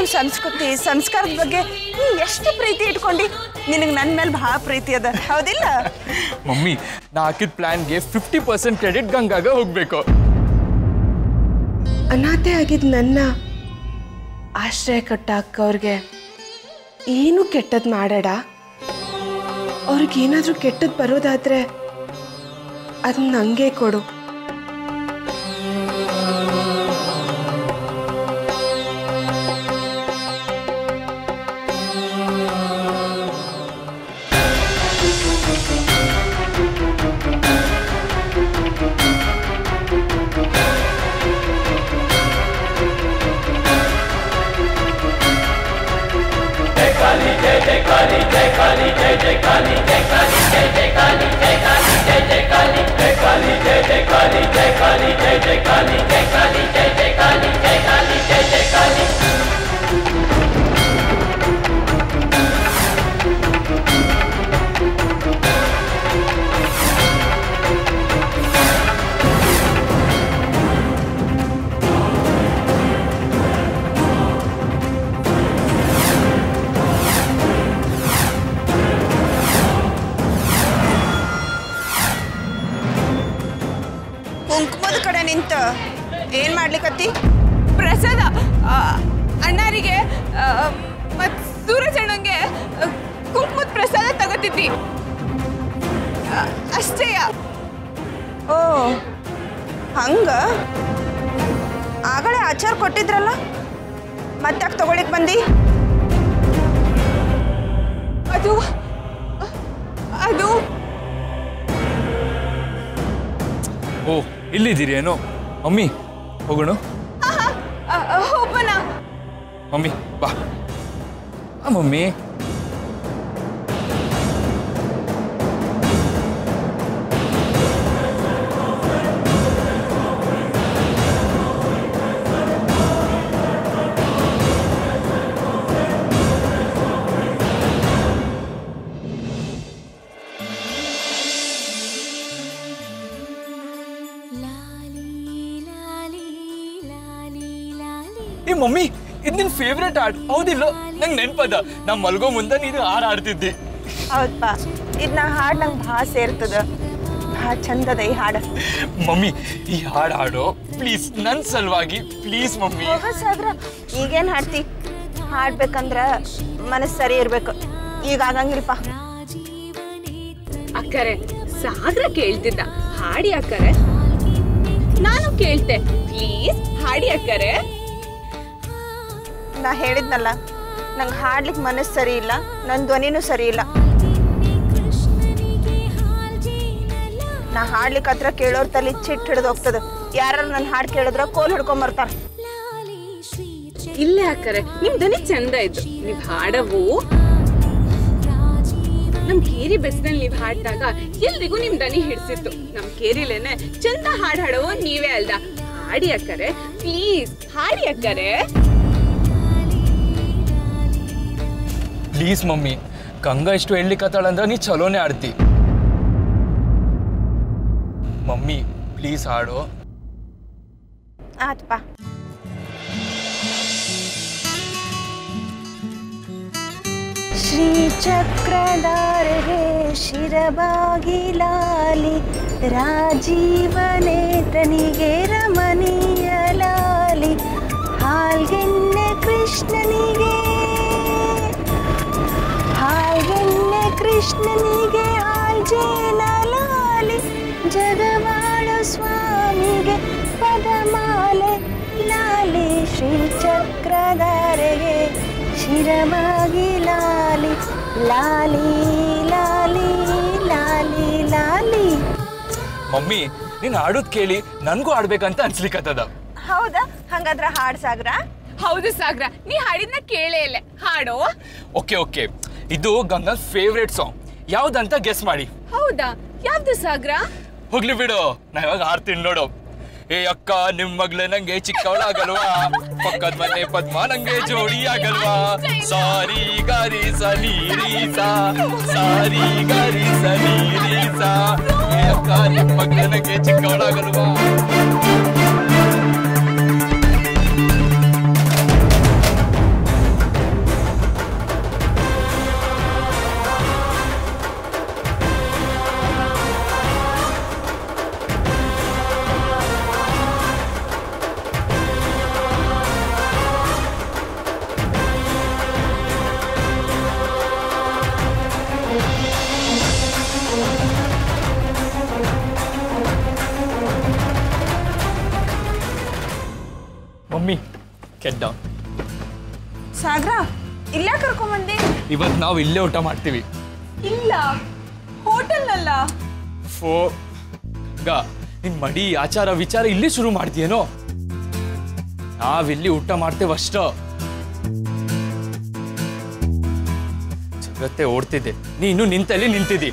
ಸಂಸ್ಕೃತಿ ಸಂಸ್ಕಾರದ ಬಗ್ಗೆ ನೀ ಎಷ್ಟು ಪ್ರೀತಿ ಇಟ್ಕೊಂಡಿ ನಿನಗೆ ನನ್ನ ಮೇಲೆ ಭಾಳ ಪ್ರೀತಿ ಅದ ಹೌದಿಲ್ಲ ಮಮ್ಮಿ ನಾ ಹಾಕಿದ ಪ್ಲಾನ್ಗೆ ಫಿಫ್ಟಿ ಪರ್ಸೆಂಟ್ ಕ್ರೆಡಿಟ್ ಗಂಗಾಗ ಹೋಗ್ಬೇಕು ಅನಾಥೆ ಆಗಿದ್ದ ನನ್ನ ಆಶ್ರಯ ಕೊಟ್ಟ ಅಕ್ಕವ್ರಿಗೆ ಏನು ಕೆಟ್ಟದ್ದು ಮಾಡಾಡ ಅವ್ರಿಗೇನಾದ್ರೂ ಕೆಟ್ಟದ್ದು ಬರೋದಾದ್ರೆ ಅದನ್ನ ನಂಗೆ ಕೊಡು ಕುಂಕುಮದ ಕಡೆ ನಿಂತ ಏನು ಮಾಡ್ಲಿಕತ್ತಿ ಪ್ರಸಾದ ಆ, ಅಣ್ಣಾರಿಗೆ ಆ, ಮತ್ ಸೂರಜ್ ಅಣ್ಣಂಗೆ ಕುಂಕುಮದ ಪ್ರಸಾದ ತಗೋತಿದ್ವಿ ಆ, ಅಷ್ಟೇಯ ಓ ಹಂಗ ಆಗಲೇ ಆಚಾರ ಕೊಟ್ಟಿದ್ರಲ್ಲ ಮತ್ತಾಕೆ ತಗೊಳಿಕ್ ಬಂದಿ ಅದು ಅದು ಓ ಇಲ್ಲಿದ್ದೀರಿ ಏನೋ ಮಮ್ಮಿ ಹೋಗೋಣ ಹೋಗೋಣ ಮಮ್ಮಿ ಬಾ ಆ, ಮಮ್ಮಿ ಏ ಮಮ್ಮಿ ಇದು ನಿನ್ ಫೇವ್ರೆಟ್ ಹಾಡ್ ಹೌದಿಲ್ಲ ನಂಗೆ ನೆನ್ಪದ ನಾ ಮಲ್ಗೋ ಮುಂದೆ ನೀನು ಹಾಡ್ ಆಡ್ತಿದ್ದಿ ಹೌದಪ್ಪ ಇದು ನಾ ಹಾಡು ನಂಗೆ ಭಾಳ ಸೇರ್ತದ ಭಾಳ ಚಂದದ ಈ ಹಾಡು ಮಮ್ಮಿ ಈ ಹಾಡ್ ಹಾಡು ಪ್ಲೀಸ್ ನನ್ ಸಲುವಾಗಿ ಪ್ಲೀಸ್ ಮಮ್ಮಿ ಹೋಗ ಸಾಗ್ರ ಈಗೇನು ಹಾಡ್ತಿ ಹಾಡ್ಬೇಕಂದ್ರ ಮನಸ್ಸು ಸರಿ ಇರ್ಬೇಕು ಈಗ ಆಗಂಗಿಲ್ಲಪ್ಪ ಅಕ್ಕರೆ ಸಾಗರ ಕೇಳ್ತಿದ್ದ ಹಾಡಿ ಅಕ್ಕರೆ ನಾನು ಕೇಳ್ತೆ ಪ್ಲೀಸ್ ಹಾಡಿ ಅಕ್ಕರೆ ನಾ ಹೇಳಿದ್ನಲ್ಲ ನಂಗೆ ಹಾಡ್ಲಿಕ್ಕೆ ಮನಸ್ಸು ಸರಿ ಇಲ್ಲ ನನ್ನ ಧ್ವನಿನೂ ಸರಿ ಇಲ್ಲ ನಾ ಹಾಡ್ಲಿಕ್ಕೆ ಹತ್ರ ಕೇಳೋರ್ ತಲೆ ಚಿಟ್ ಹಿಡ್ದು ಹೋಗ್ತದ ಯಾರು ನನ್ನ ಹಾಡು ಕೇಳಿದ್ರ ಕೋಲ್ ಹಿಡ್ಕೊಂಬರ್ತಾರ ಇಲ್ಲೇ ಅಕ್ಕರೆ ನಿಮ್ ದನಿ ಚಂದ ಇತ್ತು ನೀವ್ ಹಾಡವು ನಮ್ ಕೇರಿ ಬೆಸ್ನಲ್ಲಿ ನೀವ್ ಹಾಡ್ದಾಗ ಎಲ್ರಿಗೂ ನಿಮ್ ದನಿ ಹಿಡ್ಸಿತ್ತು ನಮ್ ಕೇರಿಲೇನೆ ಚಂದ ಹಾಡ್ ಹಾಡವು ನೀವೇ ಅಲ್ದ ಹಾಡಿ ಅಕ್ಕರೆ ಪ್ಲೀಸ್ ಹಾಡಿ ಅಕ್ಕರೆ ಪ್ಲೀಸ್ ಮಮ್ಮಿ ಗಂಗಾ ಇಷ್ಟು ಹೇಳ್ಲಿಕ್ಕತ್ತಾಳಂದ್ರ ನೀ ಚಲೋನೆ ಆಡ್ತಿ ಮಮ್ಮಿ ಪ್ಲೀಸ್ ಹಾಡು ಆತ್ಪ ಶ್ರೀಚಕ್ರಧಾರೆ ಶಿರಬಾಗಿಲಾಲಿ ರಾಜೀವನೇತನಿಗೆ ರಮಣೀಯ ಲಾಲಿ ಹಾಲ್ಗೆನ್ನೆ ಕೃಷ್ಣನಿಗೆ ಹಾಲ್ಗೆನ್ನೆ ಕೃಷ್ಣನಿಗೆ ಹಾಲ್ಜೇನ ಲಾಲಿ ಜಗವಾಳ ಸ್ವಾಮಿಗೆ ಪದಮಾಲೆ ಲಾಲಿ ಶ್ರೀಚಕ್ರಧಾರೆಗೆ ಶಿರವಾಗಿ ಲಾಲಿ ಲಾಲಿ ಲಾಲಿ ಲಾಲಿ ಲಾಲಿ ಮಮ್ಮಿ ನೀನ್ ಹಾಡೋದ್ ಕೇಳಿ ನನ್ಗೂ ಆಡ್ಬೇಕಂತ ಅನ್ಸ್ಲಿಕ್ಕತ್ತದ ಹೌದಾ ಹಂಗಾದ್ರೆ ಹಾಡ್ ಸಾಗ್ರ ಹೌದು ಸಾಗ್ರ ನೀ ಹಾಡಿದ್ನ ಕೇಳೇ ಇಲ್ಲ ಹಾಡೋ ಓಕೆ ಓಕೆ ಇದು ಗಂಗಾ ಫೇವ್ರೇಟ್ ಸಾಂಗ್ ಯಾವ್ದಂತ ಗೆಸ್ ಮಾಡಿ ಹೌದಾ ಯಾವ್ದು ಸಾಗ್ರ ಹೋಗ್ಲಿ ಬಿಡು ನಾ ಇವಾಗ ಹಾಡ್ತೀನಿ ನೋಡು ಏ ಅಕ್ಕ ನಿಮ್ ಮಗ್ಳೆ ನಂಗೆ ಚಿಕ್ಕವಳಾಗಲ್ವಾ ಪಕ್ಕದ ಮನೆ ಪದ್ಮ ನಂಗೆ ಜೋಡಿ ಆಗಲ್ವಾ ಸಾರಿ ಗಾರಿ ಸ ನೀರಿ ಸಾ ಸಾರಿ ಗಾರಿ ಸ ನೀರಿ ಸಾ ಏ ಅಕ್ಕ ನಿಮ್ ಮಗ್ಳೆ ನಂಗೆ ಚಿಕ್ಕವಳಾಗಲ್ವಾ ಮಮ್ಮಿ ಕೆಟ್ ಡೌನ್ ಸಾಗ್ರ ಇಲ್ಲೇ ಕರ್ಕೊಂಬಂದಿ ಇವತ್ತು ನಾವು ಇಲ್ಲೇ ಊಟ ಮಾಡ್ತೀವಿ ಇಲ್ಲ ಹೋಟೆಲ್ನಲ್ಲ ಫೋ ಗ ನಿನ್ ಮಡಿ ಆಚಾರ ವಿಚಾರ ಇಲ್ಲಿ ಶುರು ಮಾಡ್ತೀಯೇನೋ ನಾವಿಲ್ಲಿ ಊಟ ಮಾಡ್ತೇವೆ ಅಷ್ಟ ಜಗತ್ತೆ ಓಡ್ತಿದ್ದೆ ನೀನು ನಿಂತಲ್ಲಿ ನಿಂತಿದ್ದಿ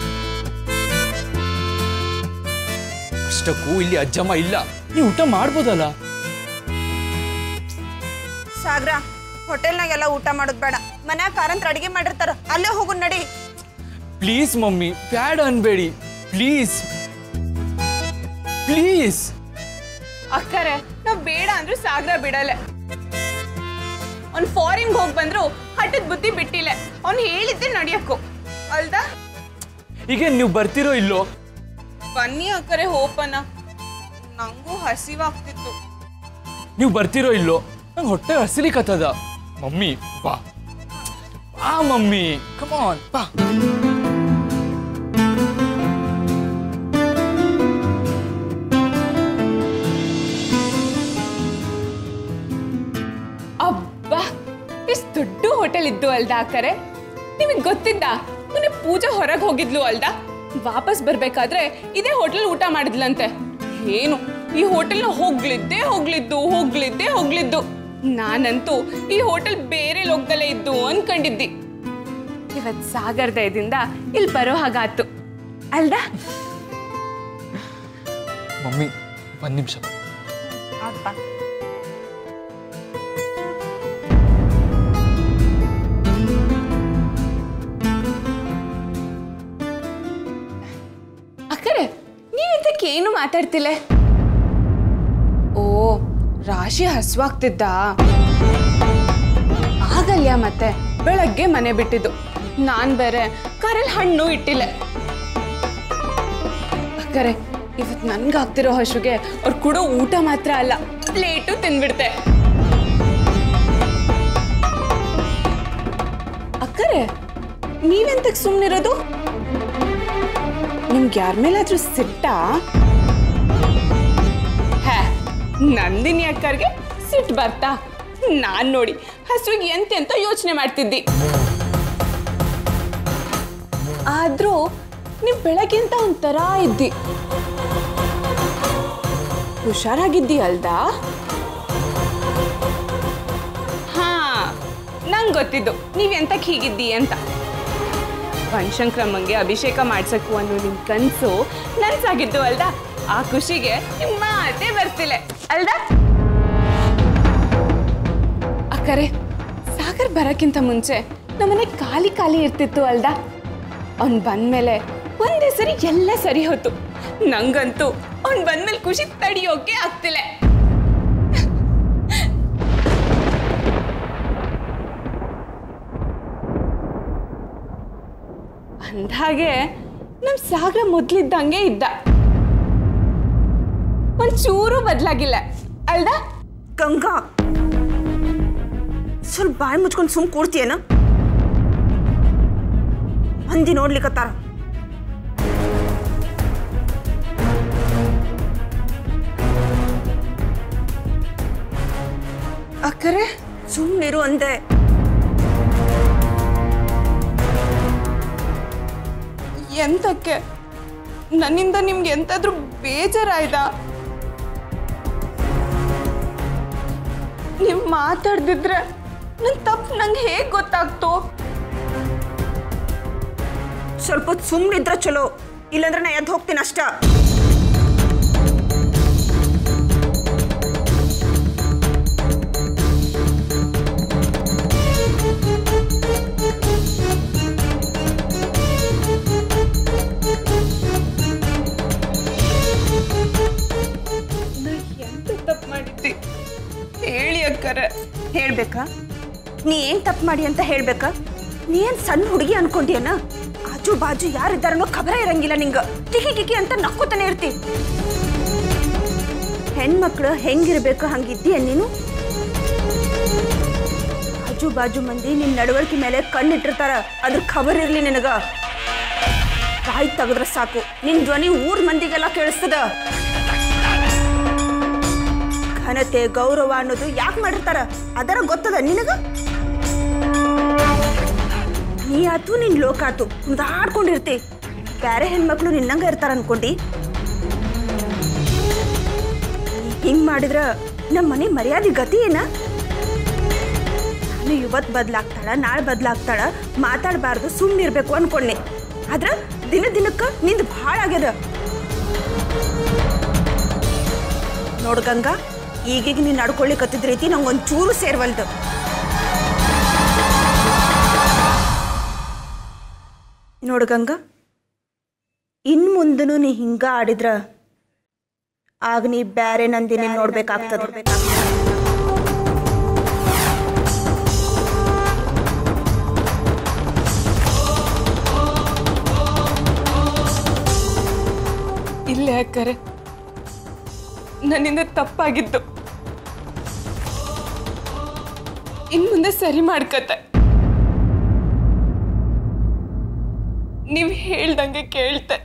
ಅಷ್ಟಕ್ಕೂ ಇಲ್ಲಿ ಅಜ್ಜಮ್ಮ ಇಲ್ಲ ನೀ ಊಟ ಮಾಡ್ಬೋದಲ್ಲ ಸಾಗ್ರ ಹೋಟೆಲ್ನಾಗೆಲ್ಲ ಊಟ ಮಾಡೋದ್ ಬೇಡ ಮನ್ಯಾಗ ಕಾರಂತ್ರ ಅಡಿಗೆ ಮಾಡಿರ್ತಾರ ಅಲ್ಲೇ ಹೋಗು ನಡಿ ಪ್ಲೀಸ್ ಮಮ್ಮಿ ಬ್ಯಾಡ್ ಅನ್ಬೇಡಿ ಪ್ಲೀಸ್ ಪ್ಲೀಸ್ ಅಕ್ಕರೆ ನಾವ್ ಬೇಡ ಅಂದ್ರೂ ಸಾಗರ ಬಿಡಲ್ಲ ಅವ್ನ್ ಫಾರಿನ್ ಹೋಗ್ ಬಂದ್ರು ಹಠದ ಬುದ್ಧಿ ಬಿಟ್ಟಿಲ್ಲ ಅವ್ನ್ ಹೇಳಿದ್ದೆ ನಡಿಯಕ್ಕೂ ಅಲ್ದಾ ಈಗ ನೀವು ಬರ್ತಿರೋ ಇಲ್ಲೋ ಬನ್ನಿ ಅಕ್ಕರೆ ಹೋಪನ ನಂಗೂ ಹಸಿವಾಗ್ತಿತ್ತು ನೀವು ಬರ್ತಿರೋ ಇಲ್ಲೋ ನಂಗೆ ಹೊಟ್ಟೆ ಹಸಿಲಿಕತ್ತದ ಮಮ್ಮಿ ಬಾ ಬಾ ಮಮ್ಮಿ ಕಮಾನ್ ಬಾ ಅಬ್ಬಾ ಎಷ್ಟು ದೊಡ್ಡ ಹೋಟೆಲ್ ಇದ್ದು ಅಲ್ದಾ ಅಕ್ಕರೆ ನಿಮಗೆ ಗೊತ್ತಿದ್ದ ಮೊನ್ನೆ ಪೂಜಾ ಹೊರಗೆ ಹೋಗಿದ್ಲು ಅಲ್ದಾ ವಾಪಸ್ ಬರ್ಬೇಕಾದ್ರೆ ಇದೇ ಹೋಟೆಲ್ ಊಟ ಮಾಡಿದ್ಲಂತೆ ಏನು ಈ ಹೋಟೆಲ್ನ ಹೋಗ್ಲಿದ್ದೆ ಹೋಗ್ಲಿದ್ದು ಹೋಗ್ಲಿದ್ದೆ ಹೋಗ್ಲಿದ್ದು ನಾನಂತೂ ಈ ಹೋಟೆಲ್ ಬೇರೆ ಲೋಕದಲ್ಲೇ ಇದ್ದು ಅನ್ಕೊಂಡಿದ್ದಿ ಇವತ್ ಸಾಗರ್ ದಯದಿಂದ ಇಲ್ಲಿ ಬರೋ ಹಾಗಾತು ಅಲ್ದಾ ಮಮ್ಮಿ ಒಂದು ನಿಮಿಷ ಅಕ್ಕರೆ ನೀವಿದ್ದಕ್ಕೆ ಏನು ಮಾತಾಡ್ತಿಲ್ಲ ಓ ರಾಶಿ ಹಸುವಾಗ್ತಿದ್ದ ಆಗಲ್ಯ ಮತ್ತೆ ಬೆಳಗ್ಗೆ ಮನೆ ಬಿಟ್ಟಿದ್ದು ನಾನ್ ಬೇರೆ ಕಾರಲ್ಲಿ ಹಣ್ಣು ಇಟ್ಟಿಲ್ಲ ಅಕ್ಕರೆ ಇವತ್ ನನ್ಗಾಗ್ತಿರೋ ಹಸುಗೆ ಅವ್ರು ಕೊಡೋ ಊಟ ಮಾತ್ರ ಅಲ್ಲ ಪ್ಲೇಟು ತಿನ್ಬಿಡ್ತೆ ಅಕ್ಕರೆ ನೀವೆಂತಕ್ ಸುಮ್ಮನಿರೋದು ನಿಮ್ಗೆ ಯಾರ ಮೇಲಾದ್ರೂ ಸಿಟ್ಟಾ ಹೇ ನಂದಿನಿ ಅಕ್ಕರ್ಗೆ ಸಿಟ್ಟು ಬರ್ತಾ ನಾನ್ ನೋಡಿ ಹಸುವಿಗೆ ಎಂತೆಂತ ಯೋಚನೆ ಮಾಡ್ತಿದ್ದಿ ಆದ್ರೂ ನೀವ್ ಬೆಳಗ್ಗಿಂತ ಒಂಥರ ಇದ್ದಿ ಹುಷಾರಾಗಿದ್ದಿ ಅಲ್ದಾ ಹಾ ನಂಗೆ ಗೊತ್ತಿದ್ದು ನೀವ್ ಎಂತಕ್ ಹೀಗಿದ್ದಿ ಅಂತ ಬನಶಂಕ್ರಮ್ಮಂಗೆ ಅಭಿಷೇಕ ಮಾಡ್ಸಕ್ಕು ಅನ್ನೋ ನಿಮ್ ಕನ್ಸು ನನ್ಸಾಗಿದ್ದು ಅಲ್ದಾ ಆ ಖುಷಿಗೆ ನಿಮ್ ಮಾತೇ ಬರ್ತಿಲ್ಲ ಅಲ್ದಾ ಅಕ್ಕರೆ ಸಾಗರ್ ಬರಕ್ಕಿಂತ ಮುಂಚೆ ನಮ್ಮನೆ ಖಾಲಿ ಖಾಲಿ ಇರ್ತಿತ್ತು ಅಲ್ದಾ ಅವ್ನ್ ಬಂದ್ಮೇಲೆ ಒಂದೇ ಸರಿ ಎಲ್ಲ ಸರಿ ಹೋತು ನಂಗಂತೂ ಅವ್ನ್ ಬಂದ್ಮೇಲೆ ಖುಷಿ ತಡಿಯೋಕೆ ಆಗ್ತಿಲ್ಲ ಅಂದ್ಹಾಗೆ ನಮ್ ಸಾಗರ ಮೊದ್ಲಿದ್ದಂಗೆ ಇದ್ದ ಒಂಚೂರು ಬದಲಾಗಿಲ್ಲ ಅಲ್ದಾ ಗಂಗಾ ಸ್ವಲ್ಪ ಬಾಯಿ ಮುಚ್ಕೊಂಡು ಸುಮ್ ಕೂಡ್ತೀಯನ ಮಂದಿ ನೋಡ್ಲಿಕತ್ತಾರ ಅಕ್ಕರೆ ಸುಮ್ಮನಿರು ಅಂದೆ ಎಂತಕ್ಕೆ ನನ್ನಿಂದ ನಿಮ್ಗೆ ಎಂತಾದ್ರೂ ಬೇಜಾರಾಯ್ತಾ ನೀವು ಮಾತಾಡ್ದಿದ್ರೆ ನನ್ ತಪ್ಪು ನಂಗೆ ಹೇಗ್ ಗೊತ್ತಾಗ್ತು ಸ್ವಲ್ಪ ಹೊತ್ತು ಸುಮ್ಮನಿದ್ರ ಚಲೋ ಇಲ್ಲಾಂದ್ರೆ ನಾ ಎದ್ದು ಹೋಗ್ತೀನಿ ಅಷ್ಟ ನಾ ಎಂತ ತಪ್ಪು ಮಾಡಿದ್ದಿ ಹೇಳಿ ಅಕ್ಕರೆ ಹೇಳ್ಬೇಕಾ ನೀ ಏನ್ ತಪ್ಪು ಮಾಡಿ ಅಂತ ಹೇಳ್ಬೇಕಾ ನೀ ಏನ್ ಸಣ್ಣ ಹುಡುಗಿ ಅನ್ಕೊಂಡಿಯನ ಆಜು ಬಾಜು ಯಾರಿದ್ದಾರನೋ ಖಬರ ಇರಂಗಿಲ್ಲ ನಿಂಗ ಕಿಕಿ ಕಿಕಿ ಅಂತ ನಕ್ಕೋತಾನೆ ಇರ್ತಿ ಹೆಣ್ಮಕ್ಳು ಹೆಂಗಿರ್ಬೇಕು ಹಂಗಿದ್ದೀಯ ನೀನು ಆಜು ಬಾಜು ಮಂದಿ ನಿನ್ ನಡವಳಿಕೆ ಮೇಲೆ ಕಣ್ಣಿಟ್ಟಿರ್ತಾರ ಅದ್ರ ಖಬರ್ ಇರ್ಲಿ ನಿನಗ ಬಾಯಿ ತೆಗೆದ್ರ ಸಾಕು ನಿನ್ ಧ್ವನಿ ಊರ್ ಮಂದಿಗೆಲ್ಲ ಕೇಳಿಸ್ತದ ಘನತೆ ಗೌರವ ಅನ್ನೋದು ಯಾಕೆ ಮಾಡಿರ್ತಾರ ಅದರ ಗೊತ್ತದ ನಿನಗ ನೀ ಆತು ನಿನ್ ಲೋಕ ಆತು ಕುಂದಾಡ್ಕೊಂಡಿರ್ತಿ ಬೇರೆ ಹೆಣ್ಮಕ್ಳು ನಿನ್ನಂಗ ಇರ್ತಾರ ಅನ್ಕೊಂಡಿ ಹಿಂಗ್ ಮಾಡಿದ್ರ ನಮ್ಮ ಮನೆ ಮರ್ಯಾದೆ ಗತಿ ಏನ ನಾನು ಇವತ್ತು ಬದಲಾಗ್ತಾಳ ನಾಳೆ ಬದಲಾಗ್ತಾಳ ಮಾತಾಡಬಾರ್ದು ಸುಮ್ಮನೆ ಇರ್ಬೇಕು ಅನ್ಕೊಂಡೆ ಆದ್ರ ದಿನ ದಿನಕ್ಕ ನಿಂದು ಭಾಳ ಆಗ್ಯದ ನೋಡ್ ಗಂಗಾ ಈಗೀಗ ನೀನು ನಡ್ಕೊಳ್ಳಿಕತ್ತಿದ ರೀತಿ ನಂಗೊಂದು ಚೂರು ಸೇರ್ವಲ್ದು ನೋಡು ಗಂಗಾ ಇನ್ ಮುಂದನು ನೀ ಹಿಂಗ ಆಡಿದ್ರ ಆಗ ನೀ ಬ್ಯಾರೆ ನಂದಿನಿ ನೋಡ್ಬೇಕಾಗ್ತದ ಇಲ್ಲೇ ಅಕ್ಕರೆ ನನ್ನಿಂದ ತಪ್ಪಾಗಿದ್ದು ಇನ್ ಮುಂದೆ ಸರಿ ಮಾಡ್ಕತ್ತೆ ನೀವ್ ಹೇಳ್ದಂಗೆ ಕೇಳ್ತೆ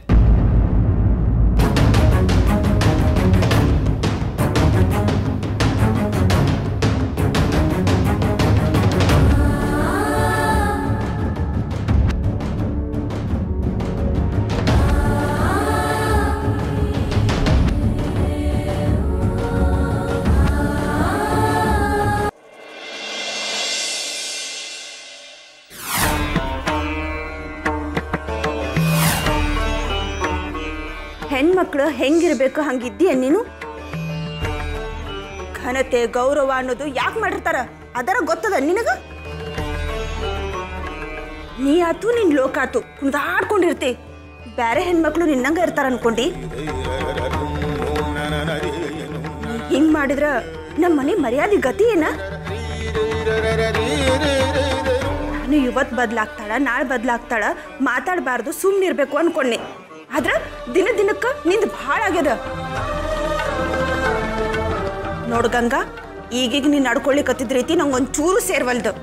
ಹೆಣ್ಮಕ್ಳು ಹೆಂಗಿರ್ಬೇಕು ಹಂಗಿದ್ದೀಯ ನೀನು ಘನತೆ ಗೌರವ ಅನ್ನೋದು ಯಾಕೆ ಮಾಡಿರ್ತಾರ ಅದರ ಗೊತ್ತದ ನಿನಗ ನೀ ಆತು ನಿನ್ ಲೋಕ ಆತು ಕುಂದಾಡ್ಕೊಂಡಿರ್ತಿ ಬೇರೆ ಹೆಣ್ಮಕ್ಳು ನಿನ್ನಂಗ ಇರ್ತಾರ ಅನ್ಕೊಂಡಿ ಹಿಂಗ್ ಮಾಡಿದ್ರ ನಮ್ಮ ಮನೆ ಮರ್ಯಾದೆ ಗತಿ ಏನ ನಾನು ಇವತ್ತು ಬದಲಾಗ್ತಾಳ ನಾಳೆ ಬದಲಾಗ್ತಾಳ ಮಾತಾಡಬಾರ್ದು ಸುಮ್ಮನೆ ಇರ್ಬೇಕು ಅನ್ಕೊಂಡೆ ಆದ್ರ ದಿನ ದಿನಕ್ಕ ನಿಂದು ಭಾಳ ಆಗ್ಯದ ನೋಡ್ ಗಂಗಾ ಈಗೀಗ ನೀನು ನಡ್ಕೊಳ್ಳಿಕತ್ತಿದ ರೀತಿ ನಂಗೊಂದು ಚೂರು ಸೇರ್ವಲ್ದು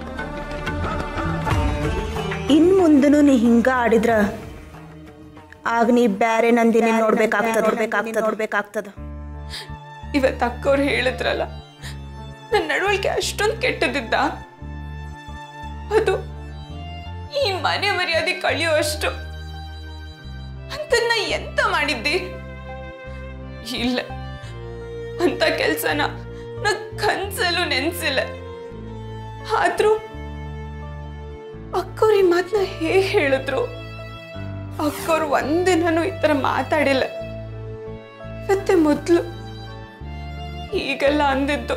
ಇನ್ ಮುಂದನು ನೀ ಹಿಂಗ ಆಡಿದ್ರ ಆಗ ನೀ ಬ್ಯಾರೆ ನಂದಿನಿ ನೋಡ್ಬೇಕಾಗ್ತದ ನೋಡ್ಬೇಕಾಗ್ತದ ನೋಡ್ಬೇಕಾಗ್ತದ ಇವತ್ತು ಅಕ್ಕವ್ರು ಹೇಳಿದ್ರಲ್ಲ ನನ್ನ ನಡವಳಿಕೆ ಅಷ್ಟೊಂದು ಕೆಟ್ಟದಿದ್ದ ಅದು ಈ ಮನೆ ಮರ್ಯಾದೆ ಕಳಿಯೋ ಅಷ್ಟು ಅಂತನ್ನ ಎಂತ ಮಾಡಿದ್ದಿ ಇಲ್ಲ ಅಂತ ಕೆಲ್ಸನ ನಾ ಕನ್ಸಲ್ಲೂ ನೆನ್ಸಿಲ್ಲ ಆದ್ರೂ ಅಕ್ಕವ್ರು ಈ ಮಾತನ್ನ ಹೇಗೆ ಹೇಳಿದ್ರು ಅಕ್ಕವ್ರು ಒಂದಿನನೂ ಈ ಥರ ಮಾತಾಡಿಲ್ಲ ಇವತ್ತೆ ಮೊದಲು ಹೀಗೆಲ್ಲ ಅಂದಿದ್ದು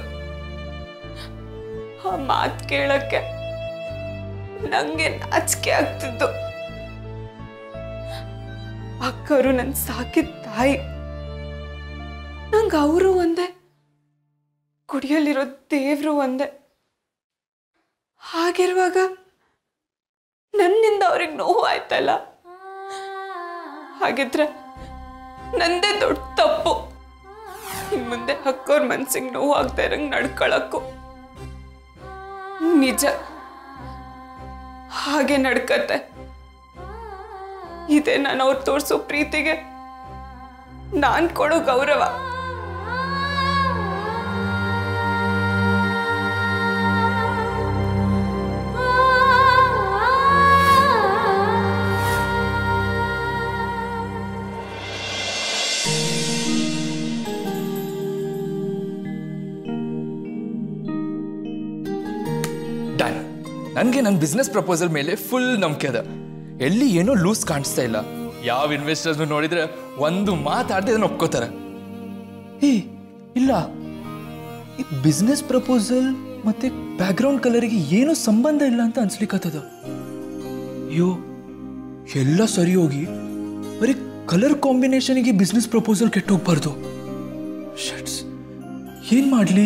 ಆ ಮಾತು ಕೇಳಕ್ಕೆ ನಂಗೆ ನಾಚಿಕೆ ಆಗ್ತಿದ್ದು ಅಕ್ಕರು ನನ್ ಸಾಕಿದ ತಾಯಿ ನಂಗೆ ಅವರು ಒಂದೇ ಕುಡಿಯಲಿರೋ ದೇವ್ರು ಒಂದೇ ಹಾಗಿರುವಾಗ ನನ್ನಿಂದ ಅವ್ರಿಗೆ ನೋವು ಆಯ್ತಲ್ಲ ಹಾಗಿದ್ರೆ ನಂದೇ ದೊಡ್ಡ ತಪ್ಪು ಇನ್ ಮುಂದೆ ಹಕ್ಕೋರ್ ಮನ್ಸಿಗೆ ನೋವು ಆಗ್ತಾ ಇರಂಗ್ ನಡ್ಕೊಳಕ್ಕೂ ನಿಜ ಹಾಗೆ ನಡ್ಕತ್ತೆ ಇದೇ ನಾನು ಅವ್ರು ತೋರಿಸೋ ಪ್ರೀತಿಗೆ ನಾನ್ ಕೊಡೋ ಗೌರವ ಡನ್ ನನಗೆ ನನ್ನ ಬಿಸ್ನೆಸ್ ಪ್ರಪೋಸಲ್ ಮೇಲೆ ಫುಲ್ ನಂಬಿಕೆ ಅದ ಎಲ್ಲಿ ಏನೋ ಲೂಸ್ ಕಾಣಿಸ್ತಾ ಇಲ್ಲ ಯಾವ ಇನ್ವೆಸ್ಟರ್ಸ್ ನೋಡಿದ್ರೆ ಒಂದು ಮಾತಾಡದೆ ಅದನ್ನ ಒಪ್ಕೋತಾರೆ ಏ ಇಲ್ಲ ಈ ಬಿಸ್ನೆಸ್ ಪ್ರಪೋಸಲ್ ಮತ್ತೆ ಬ್ಯಾಕ್ಗ್ರೌಂಡ್ ಕಲರಿಗೆ ಏನೂ ಸಂಬಂಧ ಇಲ್ಲ ಅಂತ ಅನ್ಸ್ಲಿಕ್ಕತ್ತದ ಅಯ್ಯೋ ಎಲ್ಲ ಸರಿ ಹೋಗಿ ಬರೀ ಕಲರ್ ಕಾಂಬಿನೇಷನ್ಗೆ ಬಿಸ್ನೆಸ್ ಪ್ರಪೋಸಲ್ ಕೆಟ್ಟೋಗ್ಬಾರ್ದು ಶಟ್ಸ್ ಏನ್ ಮಾಡ್ಲಿ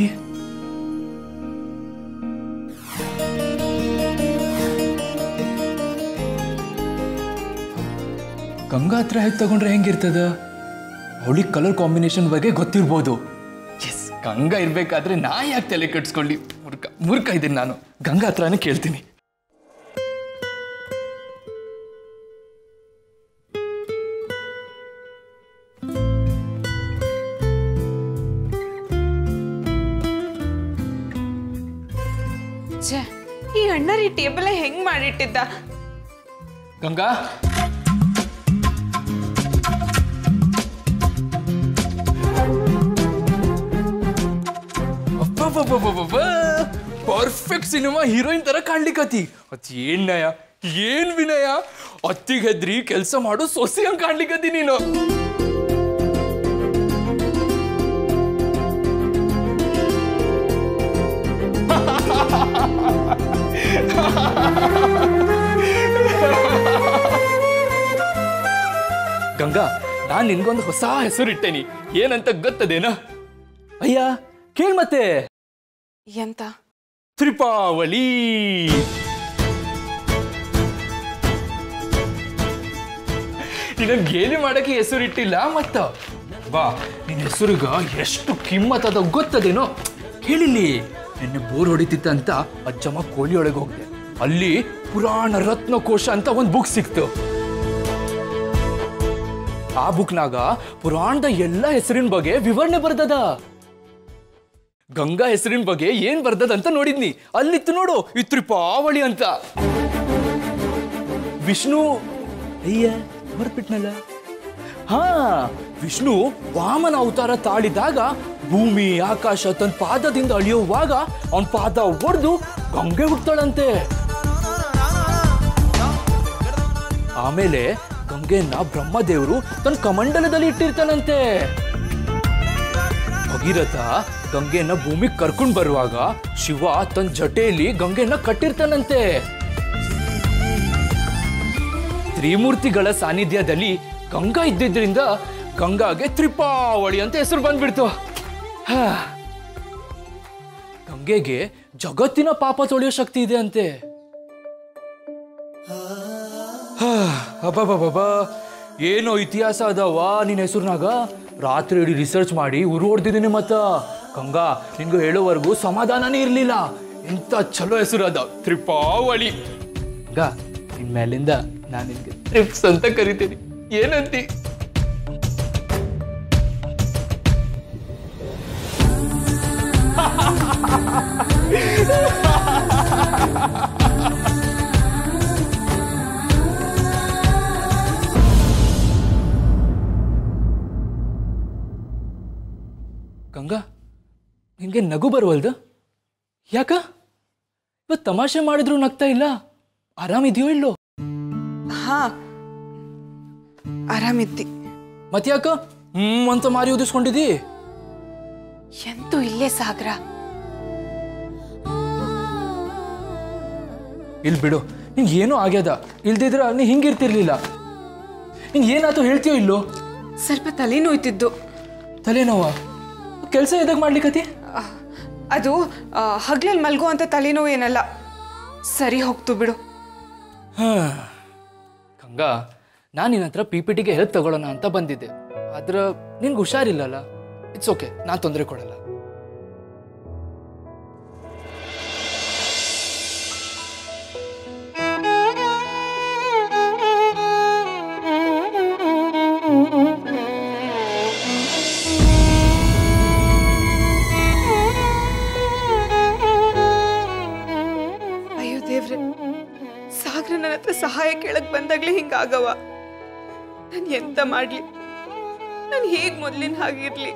ಗಂಗಾ ಹತ್ರ ಹೇಗೆ ತಗೊಂಡ್ರೆ ಹೆಂಗಿರ್ತದ ಅವಳಿಗೆ ಕಲರ್ ಕಾಂಬಿನೇಷನ್ ಬಗ್ಗೆ ಗೊತ್ತಿರ್ಬೋದು ಎಸ್ ಗಂಗಾ ಇರ್ಬೇಕಾದ್ರೆ ನಾ ಯಾಕೆ ತಲೆ ಕಟ್ಸ್ಕೊಳ್ಳಿ ಮುರ್ಕ ಮುರ್ಕ ಇದ್ದೀನಿ ನಾನು ಗಂಗಾ ಹತ್ರನೇ ಕೇಳ್ತೀನಿ ಛೇ ಈ ಅಣ್ಣರ್ ಈ ಟೇಬಲ್ ಹೆಂಗ್ ಮಾಡಿಟ್ಟಿದ್ದ ಗಂಗಾ ಪರ್ಫೆಕ್ಟ್ ಸಿನಿಮಾ ಹೀರೋಯಿನ್ ತರ ಕಾಣ್ಲಿಕ್ಕತಿ ಅತ್ ಏನ್ ನಯ ಏನ್ ವಿನಯ ಅತ್ತಿಗೆ ಹೆದ್ರಿ ಕೆಲಸ ಮಾಡು ಸೊಸಿ ಹಂಗ್ ಕಾಣ್ಲಿಕ್ಕತಿ ನೀನು ಗಂಗಾ ನಾನ್ ನಿನ್ಗೊಂದು ಹೊಸ ಹೆಸರು ಇಟ್ಟೇನಿ ಏನಂತ ಗೊತ್ತದೇನ ಅಯ್ಯ ಕೇಳ್ ಮತ್ತೆ ಎಂತ ತ್ರಿಪಾವಳಿ ನಿನ್ನ ಗೇಲಿ ಮಾಡಕ್ಕೆ ಹೆಸರು ಇಟ್ಟಿಲ್ಲ ಮತ್ತ ಬಾ ನಿನ್ನ ಹೆಸರುಗ ಎಷ್ಟು ಕಿಮ್ಮತ್ತದ ಗೊತ್ತದೇನೋ ಕೇಳಿಲ್ಲಿ ನಿನ್ನೆ ಬೋರ್ ಹೊಡಿತಿತ್ತ ಅಂತ ಅಜ್ಜಮ್ಮ ಕೋಳಿ ಒಳಗೆ ಹೋಗ್ದೆ ಅಲ್ಲಿ ಪುರಾಣ ರತ್ನಕೋಶ ಅಂತ ಒಂದು ಬುಕ್ ಸಿಕ್ತು ಆ ಬುಕ್ನಾಗ ಪುರಾಣದ ಎಲ್ಲ ಹೆಸರಿನ ಬಗ್ಗೆ ವಿವರಣೆ ಬರ್ದದ ಗಂಗಾ ಹೆಸರಿನ ಬಗ್ಗೆ ಏನ್ ಬರ್ದದ ಅಂತ ನೋಡಿದ್ನಿ ಅಲ್ಲಿತ್ತು ನೋಡು ಈ ತ್ರಿಪಾವಳಿ ಅಂತ ವಿಷ್ಣು ಅಯ್ಯ ಮರ್ಬಿಟ್ನಲ್ಲ ಹಾ ವಿಷ್ಣು ವಾಮನ ಅವತಾರ ತಾಳಿದಾಗ ಭೂಮಿ ಆಕಾಶ ತನ್ನ ಪಾದದಿಂದ ಅಳಿಯುವಾಗ ಅವನ್ ಪಾದ ಒಡೆದು ಗಂಗೆ ಹುಡ್ತಾಳಂತೆ ಆಮೇಲೆ ಗಂಗೆಯನ್ನ ಬ್ರಹ್ಮದೇವರು ತನ್ನ ಕಮಂಡಲದಲ್ಲಿ ಇಟ್ಟಿರ್ತಾನಂತೆ ಭಗೀರಥ ಗಂಗೆಯನ್ನ ಭೂಮಿಗೆ ಕರ್ಕೊಂಡ್ ಬರುವಾಗ ಶಿವ ತನ್ನ ಜಟೆಯಲ್ಲಿ ಗಂಗೆಯನ್ನ ಕಟ್ಟಿರ್ತಾನಂತೆ ತ್ರಿಮೂರ್ತಿಗಳ ಸಾನ್ನಿಧ್ಯದಲ್ಲಿ ಗಂಗಾ ಇದ್ದಿದ್ರಿಂದ ಗಂಗಾಗೆ ತ್ರಿಪಾವಳಿ ಅಂತ ಹೆಸರು ಬಂದ್ಬಿಡ್ತು ಹಾ. ಗಂಗೆಗೆ ಜಗತ್ತಿನ ಪಾಪ ತೊಳೆಯೋ ಶಕ್ತಿ ಇದೆ ಅಂತೆ ಅಬ್ಬಬ್ಬಬ್ಬ ಏನೋ ಇತಿಹಾಸ ಅದಾವ ನಿನ್ನ ಹೆಸರಿನಾಗ ರಾತ್ರಿ ಇಡೀ ರಿಸರ್ಚ್ ಮಾಡಿ ಉರು ಹೊಡ್ದಿದ್ದೀನಿ ಮತ್ತ ಗಂಗಾ ನಿನ್ಗೂ ಹೇಳೋವರೆಗೂ ಸಮಾಧಾನನೇ ಇರಲಿಲ್ಲ ಎಂತ ಚಲೋ ಹೆಸರು ಅದ ತ್ರಿಪಾವಳಿ ಗಂಗಾ ನಿನ್ ಮೇಲಿಂದ ನಾನು ನಿನ್ಗೆ ಟ್ರಿಪ್ಸ್ ಅಂತ ಕರಿತೀನಿ ಏನಂತಿ ಗಂಗಾ ನಿನ್ಗೆ ನಗು ಬರುವಲ್ದು ಯಾಕ ಇವತ್ತು ತಮಾಷೆ ಮಾಡಿದ್ರು ನಗ್ತಾ ಇಲ್ಲ ಆರಾಮಿದೆಯೋ ಇಲ್ಲೋ ಹಾ ಆರಾಮಿದ್ದಿ ಮತ್ಯಾಕ ಹ್ಮ್ ಅಂತ ಮಾರಿ ಉದಿಸ್ಕೊಂಡಿದಿ ಎಂತೂ ಇಲ್ಲೇ ಸಾಗರ ಇಲ್ಲಿ ಬಿಡು ನಿಂಗೆ ಏನೋ ಆಗ್ಯದ ಇಲ್ದಿದ್ರ ನೀ ಹಿಂಗಿರ್ತಿರ್ಲಿಲ್ಲ ನಿಂಗೆ ಏನಾಯ್ತು ಹೇಳ್ತೀಯೋ ಇಲ್ಲೋ ಸ್ವಲ್ಪ ತಲೆನೋಯ್ತಿದ್ದು ತಲೆನೋವ ಕೆಲಸ ಎದಾಗ ಮಾಡ್ಲಿಕ್ಕತಿ ಅಹ್, ಅದು ಹಗ್ಲಲ್ಲಿ ಮಲ್ಗೋ ಅಂತ ತಲೆನೋವು ಏನಲ್ಲ ಸರಿ ಹೋಗ್ತು ಬಿಡು ಹಾ ಗಂಗಾ ನಾನು ನಿನ್ನ ಹತ್ರ ಪಿ ಪಿ ಟಿಗೆ ಹೆಲ್ಪ್ ತಗೊಳ್ಳೋಣ ಅಂತ ಬಂದಿದ್ದೆ ಆದ್ರೆ ನಿನ್ಗೆ ಹುಷಾರಿಲ್ಲಲ್ಲ ಇಟ್ಸ್ ಓಕೆ ನಾನು ತೊಂದರೆ ಕೊಡಲ್ಲ ಅಯ್ಯೋ ದೇವ್ರೆ ಸಾಗರ ನನ್ನ ಹತ್ರ ಸಹಾಯ ಕೇಳಕ್ ಬಂದಾಗ್ಲೇ ಹಿಂಗಾಗವ ನಾನು ಎಂತ ಮಾಡ್ಲಿ ನಾನು ಹೇಗ್ ಮೊದ್ಲಿನ ಹಾಗಿರ್ಲಿ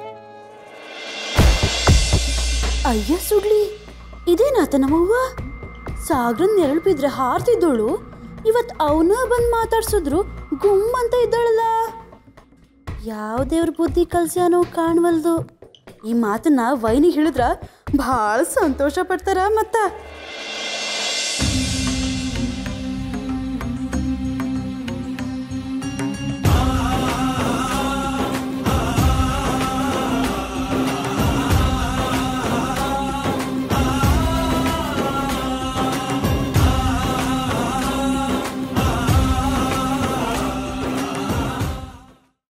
ಅಯ್ಯ ಸುಡ್ಲಿ ಇದೇನಾತ ನಮ್ಮವ್ವ ಸಾಗ್ರನ್ ನೆರಳು ಬಿದ್ರೆ ಹಾರ್ತಿದ್ದೋಳು ಇವತ್ ಅವನ ಬಂದ್ ಮಾತಾಡ್ಸಿದ್ರು ಗುಮ್ ಅಂತ ಇದ್ದಾಳಲ್ಲ ಯಾವ ದೇವ್ರ ಬುದ್ಧಿ ಕಲ್ಸ್ಯಾನೋ ಕಾಣ್ವಲ್ದು ಈ ಮಾತನ್ನ ವೈನಿಗೆ ಹೇಳಿದ್ರ ಭಾಳ ಸಂತೋಷ ಪಡ್ತಾರ ಮತ್ತ